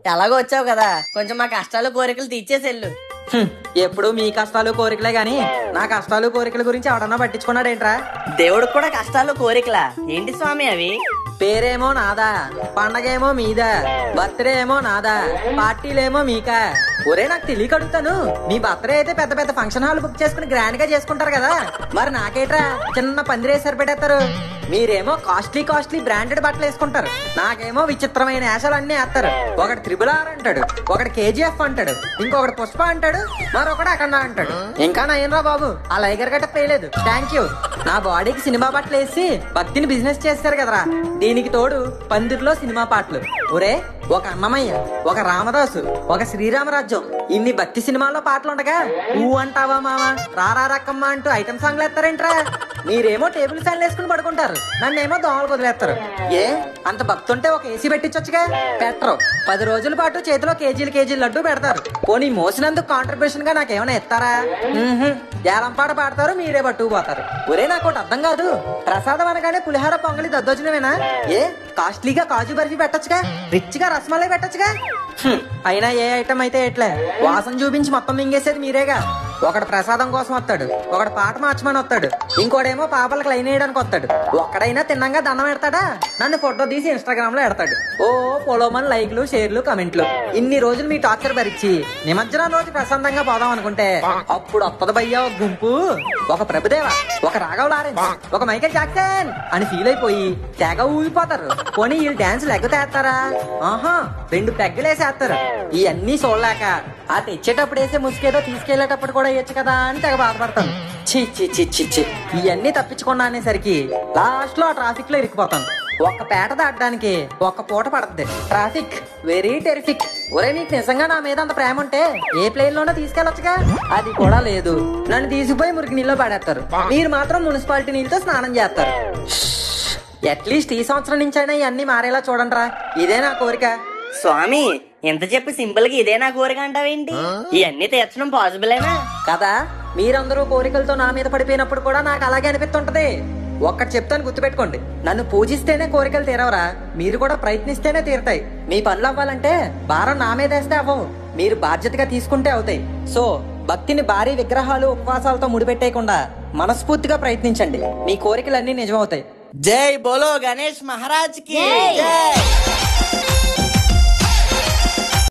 ఎలాగో వచ్చావు కదా కొంచెం మా కష్టాలు కోరికలు తీర్చేసెళ్ళు హ్మ్, ఎప్పుడు మీ కష్టాలు కోరికలే గాని నా కష్టాలు కోరికల గురించి ఎవడన్నా పట్టించుకున్నాడేంట్రా దేవుడికి కూడా కష్టాలు కోరికలా ఏంటి స్వామి అవి పేరేమో నాదా పండగేమో మీదా బర్త్డే ఏమో నాదా పార్టీలేమో మీకా ఒరే నాకు తెలియక అడుగుతాను మీ బర్త్డే అయితే పెద్ద పెద్ద ఫంక్షన్ హాల్ బుక్ చేసుకుని గ్రాండ్ గా చేసుకుంటారు కదా మరి నాకేట్రా చిన్న పందిరేసారి పెట్టేస్తారు మీరేమో కాస్ట్లీ కాస్ట్లీ బ్రాండెడ్ బట్టలు వేసుకుంటారు నాకేమో విచిత్రమైన వేషాలు అన్ని వేస్తారు ఒకటి త్రిబుల్ ఆర్ అంటాడు ఒకటి కేజీఎఫ్ అంటాడు ఇంకొకటి పుష్ప అంటాడు మరొకటి అఖండ అంటాడు ఇంకా నయ్యనరా బాబు ఆ లైగర్ గట్ట పేయలేదు థ్యాంక్ యూ నా బాడీకి సినిమా బట్టలు వేసి భక్తిని బిజినెస్ చేస్తారు కదరా దీనికి తోడు పందిరిలో సినిమా పాటలు ఒరే ఒక అన్నమయ్య ఒక రామదాసు ఒక శ్రీరామరాజ్యం ఇన్ని భక్తి సినిమాల్లో పాటలు ఉండగా ఊ అంటావా మామ రారా రక్కమ్మ అంటూ ఐటమ్ సాంగ్లు వేస్తారేంట్రా మీరేమో టేబుల్ ఫ్యాన్లు వేసుకుని పడుకుంటారు నన్నేమో దోమలు వదిలేస్తారు ఏ అంత భక్తి ఉంటే ఒక ఏసీ పెట్టించొచ్చుగా పెట్టరు పది రోజుల పాటు చేతిలో కేజీలు కేజీలు లడ్డు పెడతారు పోనీ మోసినందుకు కాంట్రిబ్యూషన్ గా నాకేమైనా ఇస్తారా ఏలం పాట పాడతారు మీరే పట్టుకుపోతారు ఒరే నాకు ఒకటి అర్థం కాదు ప్రసాదం అనగానే పులిహార పొంగలి దద్దోజనమేనా ఏ కాస్ట్లీగా కాజు బర్ఫీ పెట్టొచ్చుగా రిచ్ గా రసమలై పెట్టొచ్చుగా హ్మ్, అయినా ఏ ఐటమ్ అయితే ఎట్లే వాసన చూపించి మొత్తం మింగేసేది మీరేగా ఒకడు ప్రసాదం కోసం వస్తాడు ఒకడు పాట మార్చమని వస్తాడు ఇంకోడేమో పాపలకు లైన్ వేయడానికి వస్తాడు ఒక్కడైనా తిన్నంగా దండం పెడతాడా నన్ను ఫోటో తీసి ఇన్స్టాగ్రామ్ లో ఎడతాడు ఓ పొలోమన్ లైక్లు షేర్లు కమెంట్లు ఇన్ని రోజులు మీ టార్చర్ భరించి నిమజ్జనం రోజు ప్రశాంతంగా పోదాం అనుకుంటే అప్పుడు వత్తది భయ్యా ఒక గుంపు ఒక ప్రభుదేవ ఒక రాఘవ్ లారెన్స్ ఒక మైకేల్ జాక్సన్ అని ఫీల్ అయిపోయి తెగ ఊగిపోతారు పోనీ వీళ్ళు డాన్స్ లెగ్గతేస్తారా ఆహా రెండు పెగ్గలేసేస్తారు ఇవన్నీ చూడలేక ఆ తెచ్చేటప్పుడు వేసే ముసుకేదో తీసుకెళ్లేటప్పుడు కూడా వేయచ్చు కదా అని తెగ బాధపడతాను చి చి చి చి చి ఇవన్నీ తప్పించుకున్నా అనేసరికి లాస్ట్ లో ఆ ట్రాఫిక్ లో ఇరికిపోతాను ఒక్క పేట దాటడానికి ఒక్క పూట పడుతుంది ట్రాఫిక్ వెరీ టెరిఫిక్ ఒరే నీకు నిజంగా నా మీద అంత ప్రేమ ఉంటే ఏ ప్లేన్ లోనో తీసుకెళ్ళొచ్చుగా అది కూడా లేదు నన్ను తీసుకుపోయి మురికి నీళ్ళు పడేస్తారు మీరు మాత్రం మున్సిపాలిటీ నీళ్ళతో స్నానం చేస్తారు అట్లీస్ట్ ఈ సంవత్సరం నుంచి అయినా ఇవన్నీ మారేలా చూడండిరా ఇదే నా కోరిక స్వామి ఇంత చెప్పి సింపుల్ గా ఇదే నా కోరిక అంటావేంటి ఇవన్నీ తీర్చడం పాసిబులేనా కదా మీరందరూ కోరికలతో నా మీద పడిపోయినప్పుడు కూడా నాకు అలాగే అనిపిస్తుంటది ఒక్కటి చెప్తాను గుర్తుపెట్టుకోండి నన్ను పూజిస్తేనే కోరికలు తీరవరా మీరు కూడా ప్రయత్నిస్తేనే తీరుతాయి మీ పనులు అవ్వాలంటే భారం నా మీద వేస్తే అవ్వవు మీరు బాధ్యతగా తీసుకుంటే అవుతాయి సో భక్తిని భారీ విగ్రహాలు ఉపవాసాలతో ముడిపెట్టేయకుండా మనస్ఫూర్తిగా ప్రయత్నించండి మీ కోరికలన్నీ నిజమవుతాయి జై బోలో గణేష్ మహారాజ్ కి జై